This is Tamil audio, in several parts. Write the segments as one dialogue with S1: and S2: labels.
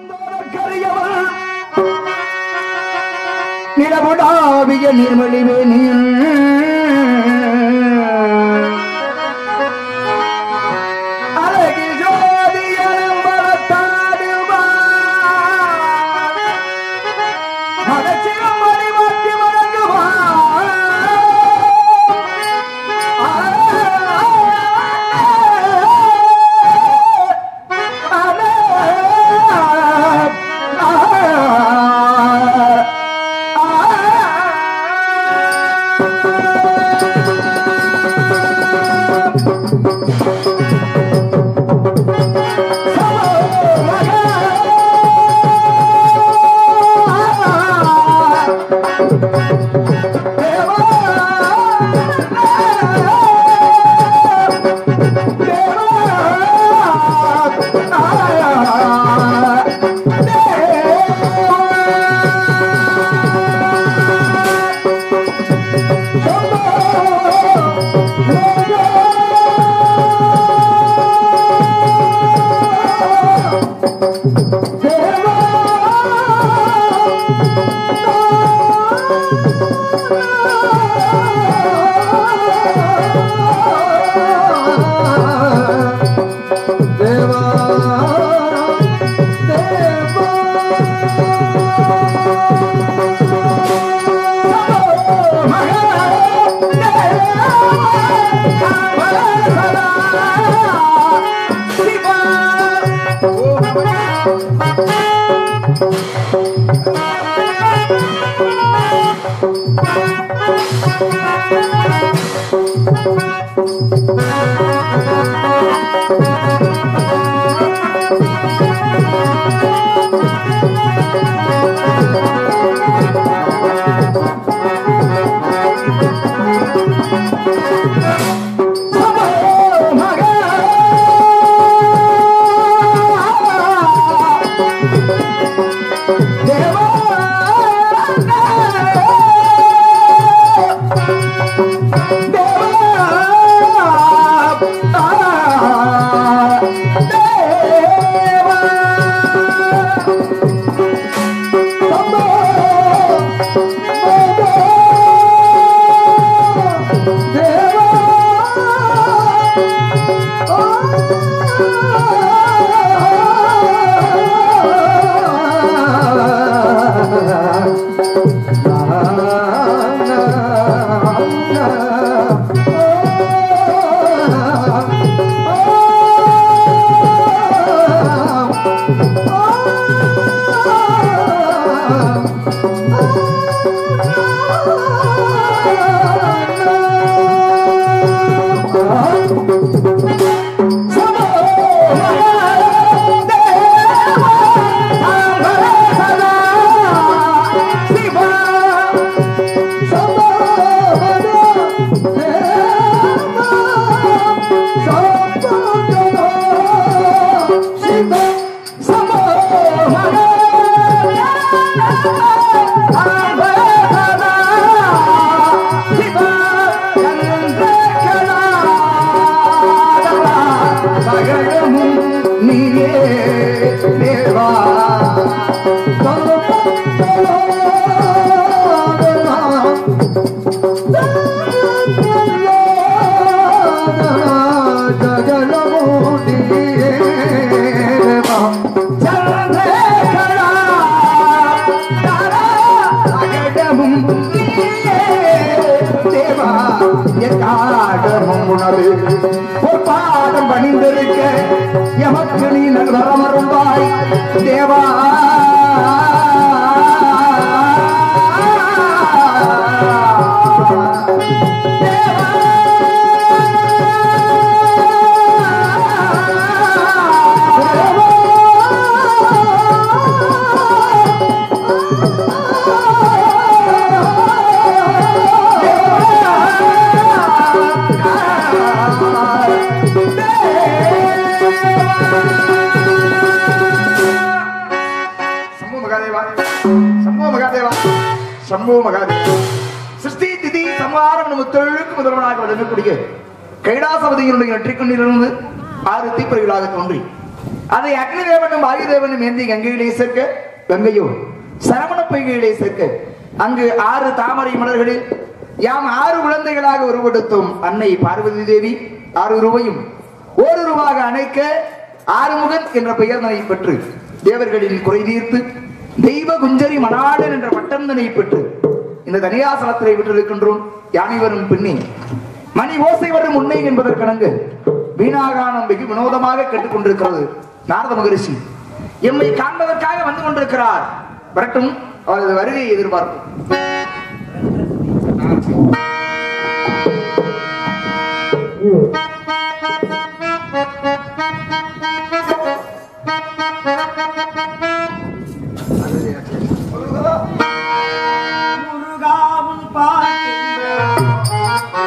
S1: நிலவுடாவிய நிர்மலிவே நீர் அழகி ஜோதியரும் வளர்த்தாடுவார் மதச்சிவம் மணிமாற்றி வணங்குவார் சகலமும் நீயே தேவா சகலமும் நீயே தேவா சந்திரகலா தாரா சகலமும் நீயே தேவா எக்காடமும் உணவு பொற்பாதம் பணிந்திருக்க எமக்கு நீ நல்வரமருள்வாய் தேவா சம்பு மகாதேவா சம்பு மகாதேவா சம்பு மகாதேவா சிருஷ்டி திதி சம்ஹாரம் நம்ம தொழிலுக்கு முதல்வனாக வழங்கக்கூடிய கைலாசபதியினுடைய நெற்றிக்கண்ணிலிருந்து ஆறு தீப்பறிகளாக தோன்றி அதை அக்னி தேவனும் வாயு தேவனும் ஏந்தி கங்கையிலே சேர்க்க கங்கையோ சரவண பொய்கையிலே சேர்க்க அங்கு ஆறு தாமரை மலர்களில் யாம் ஆறு குழந்தைகளாக உருவெடுத்தோம் அன்னை பார்வதி தேவி ஆறு ரூபாயும் ஒரு ரூபாக அணைக்க ஆறுமுகன் என்ற பெயர்தனை பெற்று தேவர்களின் குறை தீர்த்து தெய்வ குஞ்சரி மணாளன் என்ற பட்டந்தனை பெற்று இந்த தனியாசனத்திலே விட்டிருக்கின்றோம் யானை வரும் பின்னே மணி ஓசை வரும் உண்மை என்பதற்கணங்கு வீணாகானம் வெகு வினோதமாக கேட்டுக்கொண்டிருக்கிறது நாரத மகரிஷி எம்மை காண்பதற்காக வந்து கொண்டிருக்கிறார் வரட்டும் அவரது வருகையை எதிர்பார்ப்போம்
S2: முருகாவும் பாட்டு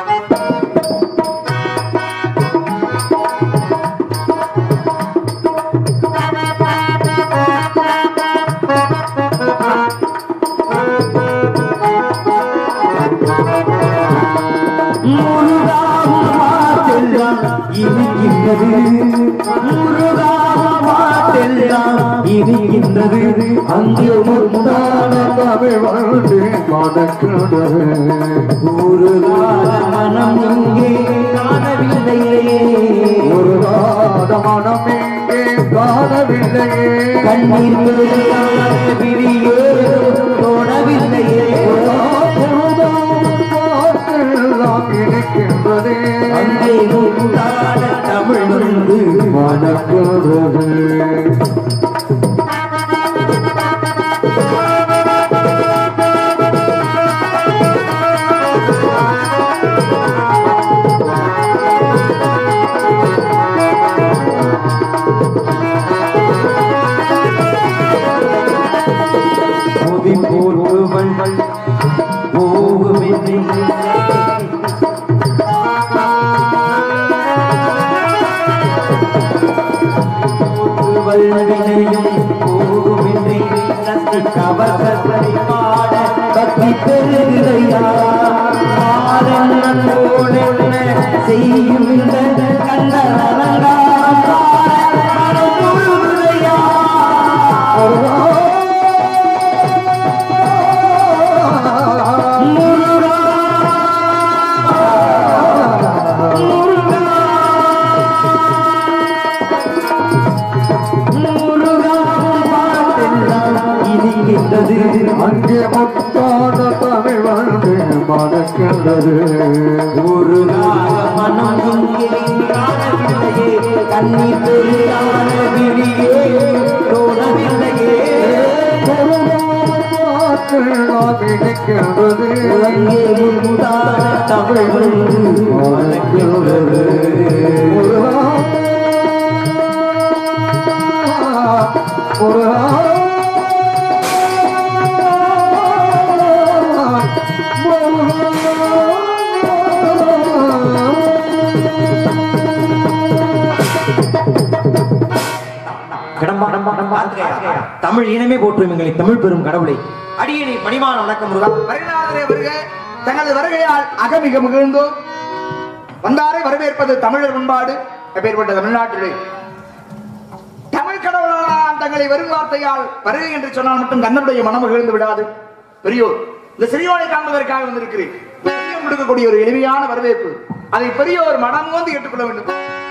S2: முருகாவும் பாட்டெல்லாம் இனிக்கின்றது முருகாவும் பாட்டெல்லாம் இனிக்கின்றது அங்கே முத்தான தமிழ் வாழ்ந்து மணக்கிறது முருகாத மனம் இங்கே காணவில்லையே
S3: முருகாத மனம் எங்கே காணவில்லையே
S2: கண்ணீர் பெருகாத விழியே தோணவில்லையே
S3: எல்லாம் இருக்கின்றதே
S2: அங்கே முத்தான தமிழ் வந்து
S3: மணக்கிறது
S2: புவி போர்வள் போகுமென்றே வல்வினையும் போகுமென்றே கத்தி கவசத்தை பாட கத்தி பெருதையா செய்யும் இந்த கண்ட
S3: அங்கே முத்தான தமிழ் வந்து மணக்கிறது
S2: ஒரு மனம் இங்கே காணவில்லையே கண்ணீர் பெருகான விழியே தோணவில்லையே
S3: எல்லாம் இருக்கின்றது
S2: அங்கே முத்தான தமிழ் வந்து மணக்கிறது. கடம்பா கடம்பா கடம்பா தமிழ் இனமே போற்றும் எங்களை தமிழ் பெரும் கடவுளை அடியணி பணிமான வணக்கம் முருகா
S1: வருகிறாரே வருக தனது வருகையால் அகமிக மகிழ்ந்தோம் வந்தாரை வரவேற்பது தமிழர் பண்பாடு அப்பேற்பட்ட தமிழ்நாட்டிலே தமிழ் கடவுளால் தங்களை வரும் வார்த்தையால் வருகை என்று சொன்னால் மட்டும் கண்ணனுடைய மனம் மகிழ்ந்து விடாது பெரியோர் இந்த சிறியோனை காண்பதற்காக வந்திருக்கிறேன் பெரியோர் கொடுக்கக்கூடிய ஒரு எளிமையான வரவேற்பு அதை பெரியோர் மனம் வந்து ஏற்றுக்கொள்ள வேண்டும்